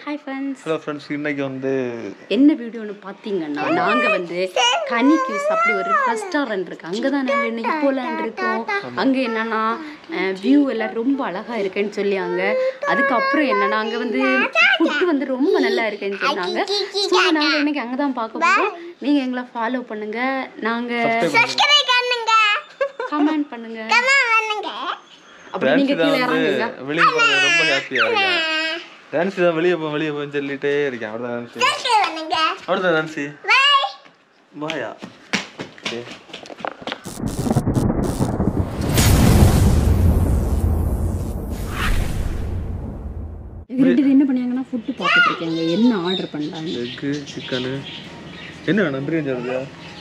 hi friends hello friends இன்னைக்கு வந்து என்ன வீடியோன்னு பார்த்தீங்கன்னா நாங்கள் வந்து கனிக்யூஸ் அப்படி ஒரு ரெஸ்டாரண்ட் இருக்கு அங்கே தான் நாங்கள் இன்னைக்கு போகலான் இருக்கோம் அங்கே என்னன்னா வியூ எல்லாம் ரொம்ப அழகாக இருக்குன்னு சொல்லி அங்கே அதுக்கப்புறம் என்னன்னா அங்கே வந்து ஃபுட்டு வந்து ரொம்ப நல்லா இருக்குன்னு சொன்னாங்க ஸோ நாங்கள் இன்னைக்கு அங்கே தான் பார்க்க போகிறோம் நீங்கள் எங்களை ஃபாலோ பண்ணுங்க நாங்கள் கமெண்ட் பண்ணுங்க அப்படி டான்ஸ் நீங்கள் தான் கீழே வந்து இறங்குங்க வெளியே போகிறது ரொம்ப ஹாப்பியாக இருக்கேன் டான்ஸ் தான் வெளியே போ வெளியே போன்னு சொல்லிட்டே இருக்கேன் அவ்வளோதான் டான்ஸு அவ்வளோதான் டான்ஸு பாயா ஓகே இது ரெண்டு பேரும் என்ன பண்ணாங்கன்னா ஃபுட்டு பார்த்துட்டு இருக்காங்க என்ன ஆர்டர் பண்ணலான்னு எக்கு சிக்கனு என்ன வேணும் பிரியாணி சாப்பிடுதா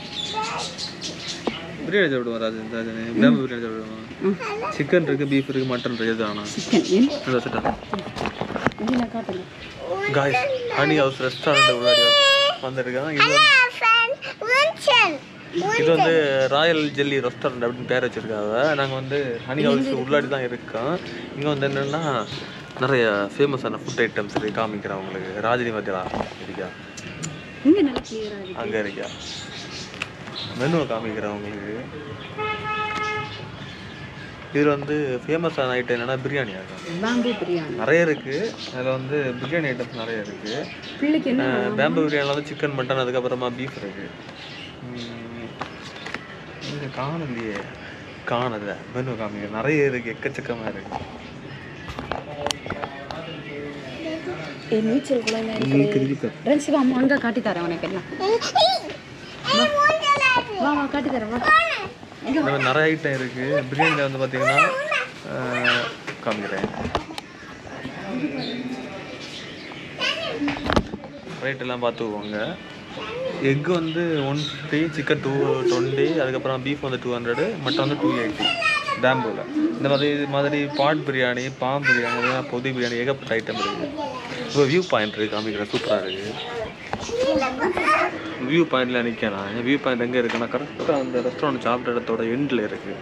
பிரியாணி சாப்பிடுவோம் ராஜன் ராஜன் பேம்பு பிரியாணி சாப்பிடுவோம் சிக்கன் இருக்குது பீஃப் இருக்குது மட்டன் இருக்குது எது வேணாம் சிக்கன் என்ன இந்த வச்சுட்டா இதில் காட்டுங்க காய்ஸ் ஹனி ஹவுஸ் ரெஸ்டாரண்ட் உள்ளாடி வந்திருக்கான் இது வந்து இது வந்து ராயல் ஜெல்லி ரெஸ்டாரண்ட் அப்படின்னு பேர் வச்சிருக்காங்க நாங்கள் வந்து ஹனி ஹவுஸ் உள்ளாடி தான் இருக்கோம் இங்கே வந்து என்னென்னா நிறைய ஃபேமஸான ஃபுட் ஐட்டம்ஸ் இருக்கு காமிக்கிறேன் உங்களுக்கு ராஜினி மத்தியா இருக்கா இங்கே நல்லா கிளியராக இருக்கு அங்கே இருக்கா மெனுவை காமிக்கிறேன் உங்களுக்கு இதில் வந்து ஃபேமஸான ஐட்டம் என்னென்னா பிரியாணி ஆகும் பேம்பு பிரியாணி நிறைய இருக்குது அதில் வந்து பிரியாணி ஐட்டம்ஸ் நிறைய இருக்குது பிள்ளைக்கு என்ன பேம்பு பிரியாணியில் வந்து சிக்கன் மட்டன் அதுக்கப்புறமா பீஃப் இருக்கு இங்கே காணலையே காணல மெனு காமிக்க நிறைய இருக்கு எக்கச்சக்கமாக இருக்கு ஏ நீச்சல் குளம் இருக்கு ரென்சி வா அம்மா அங்கே காட்டி தரேன் உனக்கு எல்லாம் வா வா காட்டி தரேன் வா இந்த மாதிரி நிறைய ஐட்டம் இருக்கு பிரியாணியில் வந்து பார்த்தீங்கன்னா ஆஹ், காமிக்கிறேன் ரேட் எல்லாம் பார்த்துக்கோங்க எக் வந்து one fifty chicken two twenty அதுக்கப்புறம் பீஃப் வந்து டூ ஹண்ட்ரடு மட்டன் வந்து டூ எயிட்டி பேம்பூவில் இந்த மாதிரி இது மாதிரி பாட் பிரியாணி பாம் பிரியாணி இதெல்லாம் பொதி பிரியாணி ஏகப்பட்ட ஐட்டம் இருக்குது இப்போ வியூ பாயிண்ட் இருக்குது காமிக்கிறேன் சூப்பராக இருக்குது வியூ பாயிண்டில் நிற்கலாம் வியூ பாயிண்ட் எங்கே இருக்குன்னா கரெக்டாக அந்த ரெஸ்டாரண்ட் சாப்பிட்ட இடத்தோட எண்டில் இருக்குது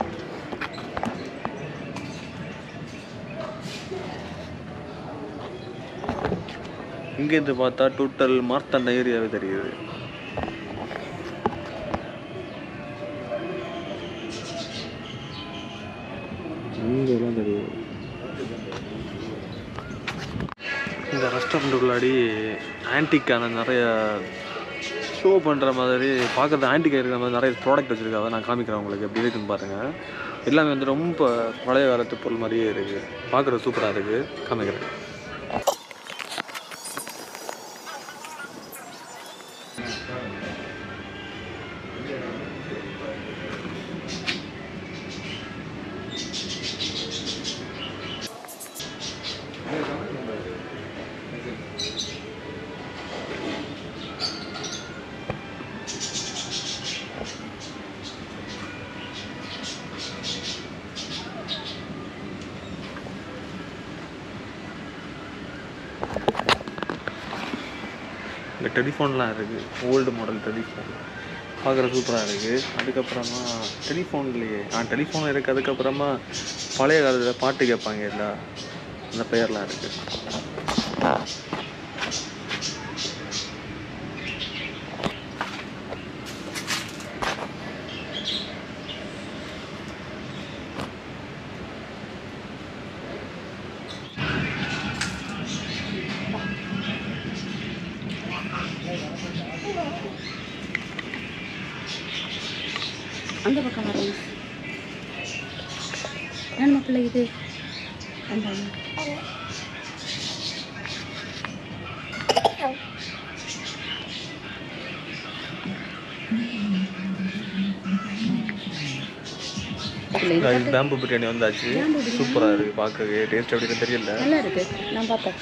இங்கேருந்து பார்த்தா டோட்டல் மார்த்தாண்ட ஏரியாவே தெரியுது இங்கெல்லாம் தெரியுது இந்த ரெஸ்டாரண்ட் உள்ளாடி ஆன்டிக்கான நிறைய ஷோ பண்ணுற மாதிரி பார்க்குறது ஆன்டிக் இருக்கிற மாதிரி நிறைய ப்ராடக்ட் வச்சுருக்காங்க நான் காமிக்கிறேன் உங்களுக்கு எப்படி இருக்குன்னு பாருங்கள் எல்லாமே வந்து ரொம்ப பழைய காலத்து பொருள் மாதிரியே இருக்குது பார்க்குறது சூப்பராக இருக்குது காமிக்கிறேன் இந்த டெலிஃபோன்லாம் இருக்குது ஓல்டு மாடல் டெலிஃபோன் பார்க்குற சூப்பராக இருக்குது அதுக்கப்புறமா டெலிஃபோன்லேயே ஆ டெலிஃபோன் இருக்குது அதுக்கப்புறமா பழைய காலத்தில் பாட்டு கேட்பாங்க இல்லை அந்த பெயர்லாம் இருக்குது அந்த பக்கம் வரேன் என்ன பிள்ளை இது அந்த பிள்ளை இது பேம்பு பிரியாணி வந்தாச்சு சூப்பராக இருக்குது பார்க்கவே டேஸ்ட் எப்படி இருக்குன்னு தெரியல நல்லா இருக்கு நான் பார்த்தேன்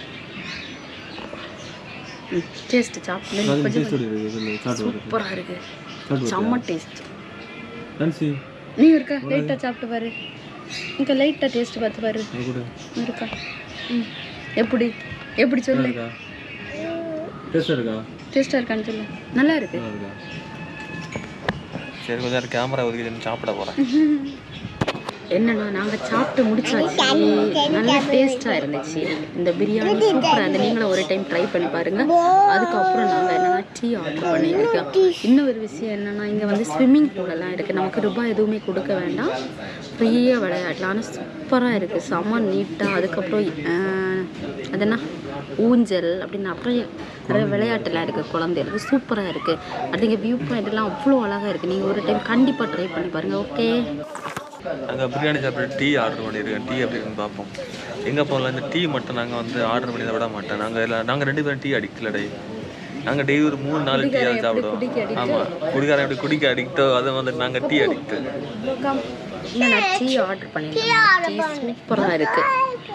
டேஸ்ட் சாப்பிட்டு கொஞ்சம் சூப்பராக இருக்கு செம்ம டேஸ்ட் நீ இருக்கா லைட்டாக சாப்பிட்டு பாரு இங்கே லைட்டாக டேஸ்ட் பார்த்து பாரு இருக்கா ம் எப்படி எப்படி சொல்லு டேஸ்ட்டாக இருக்கா டேஸ்ட்டாக இருக்கான்னு சொல்லு நல்லா இருக்கு சரி கொஞ்சம் நேரம் கேமரா ஒதுக்கி சாப்பிட போகிறேன் என்னன்னா நாங்கள் சாப்பிட்டு முடிச்சாச்சு நல்ல டேஸ்ட்டாக இருந்துச்சு இந்த பிரியாணி சூப்பராக இருந்து நீங்களும் ஒரு டைம் ட்ரை பண்ணி பாருங்க அதுக்கப்புறம் நாங்கள் என்னன்னா டீ ஆர்டர் பண்ணியிருக்கோம் இன்னொரு விஷயம் என்னன்னா இங்கே வந்து ஸ்விம்மிங் பூலெல்லாம் இருக்குது நமக்கு ரூபாய் எதுவுமே கொடுக்க வேண்டாம் ஃப்ரீயாக விளையாடலாம் ஆனால் சூப்பராக இருக்குது செம்ம நீட்டாக அதுக்கப்புறம் ஆஹ், அது என்ன ஊஞ்சல் அப்படின்னு நிறைய நிறைய விளையாட்டுலாம் இருக்குது குழந்தைகளுக்கு சூப்பராக இருக்குது அதுங்க வியூ பாயிண்ட் எல்லாம் அவ்வளோ அழகாக இருக்குது நீங்கள் ஒரு டைம் கண்டிப்பாக ட்ரை பண்ணி பாருங்கள் ஓகே நாங்கள் பிரியாணி சாப்பிட்டு டீ ஆர்டர் பண்ணியிருக்கோம் டீ அப்படின்னு பார்ப்போம் எங்கே போகலாம் இந்த டீ மட்டும் நாங்கள் வந்து ஆர்டர் பண்ணி விட மாட்டோம் நாங்கள் எல்லாம் நாங்கள் ரெண்டு பேரும் டீ அடிக்கல டே நாங்கள் டெய்லி ஒரு மூணு நாலு டீ தான் சாப்பிடுவோம் ஆமாம் குடிக்காரன் எப்படி குடிக்க அடிக்டோ அதை வந்து நாங்கள் டீ அடிக்ட்டு நான் டீ ஆர்டர் பண்ணியிருக்கேன் டீ சூப்பராக இருக்குது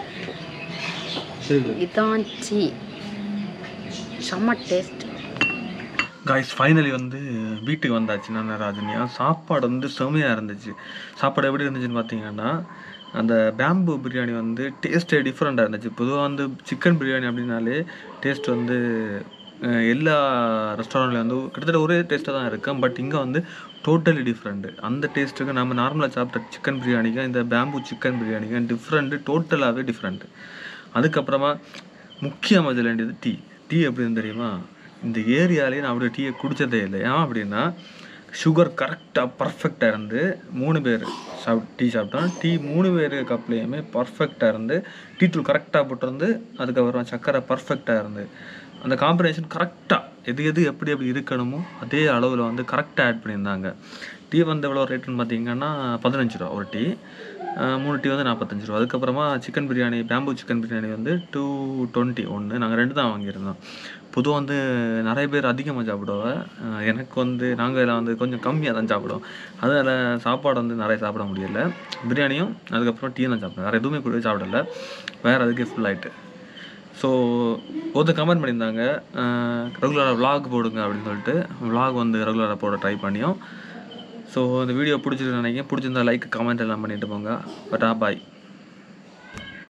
இதான் டீ செம்ம டேஸ்ட் காய்ஸ் ஃபைனலி வந்து வீட்டுக்கு வந்தாச்சு நான் ராஜனியா சாப்பாடு வந்து செமையாக இருந்துச்சு சாப்பாடு எப்படி இருந்துச்சுன்னு பார்த்தீங்கன்னா அந்த பேம்பு பிரியாணி வந்து டேஸ்ட்டே டிஃப்ரெண்ட்டாக இருந்துச்சு பொதுவாக வந்து சிக்கன் பிரியாணி அப்படின்னாலே டேஸ்ட் வந்து அஹ், எல்லா ரெஸ்டாரண்ட்லேயும் வந்து கிட்டத்தட்ட ஒரே டேஸ்ட்டாக தான் இருக்கும் பட் இங்கே வந்து டோட்டலி டிஃப்ரெண்ட்டு அந்த டேஸ்ட்டுக்கு நம்ம நார்மலாக சாப்பிட்ட சிக்கன் பிரியாணிக்கும் இந்த பேம்பு சிக்கன் பிரியாணிக்கும் டிஃப்ரெண்ட்டு டோட்டலாகவே டிஃப்ரெண்ட்டு அதுக்கப்புறமா முக்கியமாக சொல்ல வேண்டியது டீ டீ எப்படின்னு தெரியுமா இந்த ஏரியாலேயே நான் அப்படியே டீயை குடித்ததே இல்லை ஏன் அப்படின்னா சுகர் கரெக்டாக பர்ஃபெக்டாக இருந்து மூணு பேர் சாப் டீ சாப்பிட்டோம் டீ மூணு பேர் கப்லேயுமே பர்ஃபெக்டாக இருந்து டீ தூள் கரெக்டாக போட்டிருந்து அதுக்கப்புறம் சர்க்கரை பர்ஃபெக்டாக இருந்து அந்த காம்பினேஷன் கரெக்டாக எது எது எப்படி எப்படி இருக்கணுமோ அதே அளவில் வந்து கரெக்டாக ஆட் பண்ணியிருந்தாங்க டீ வந்து எவ்வளோ ரேட்டுன்னு பார்த்தீங்கன்னா பதினஞ்சு ரூபா ஒரு டீ ஆஹ் மூணு டீ வந்து நாற்பத்தஞ்சு ரூபா அதுக்கப்புறமா chicken biryani bamboo chicken biryani வந்து டூ டுவெண்ட்டி ஒன்று நாங்கள் ரெண்டு தான் வாங்கியிருந்தோம் பொதுவாக வந்து நிறைய பேர் அதிகமாக சாப்பிடுவோம் ஆஹ் எனக்கு வந்து நாங்கள் இதில் வந்து கொஞ்சம் கம்மியாக தான் சாப்பிடுவோம் அதில் சாப்பாடு வந்து நிறைய சாப்பிட முடியல பிரியாணியும் அதுக்கப்புறம் டீ தான் சாப்பிடுவேன் வேறு எதுவுமே கூட சாப்பிடல வேறு அதுக்கே ஃபுல் ஆயிட்டு ஸோ ஒருத்தர் கமெண்ட் பண்ணியிருந்தாங்க ரெகுலராக vlog போடுங்க அப்படின்னு சொல்லிட்டு vlog வந்து ரெகுலராக போட ட்ரை பண்ணியும் ஸோ இந்த வீடியோ பிடிச்சிருக்கு நினைக்கிறேன் பிடிச்சிருந்தா லைக் கமெண்ட் எல்லாம் பண்ணிட்டு போங்க பட் ஆ பாய்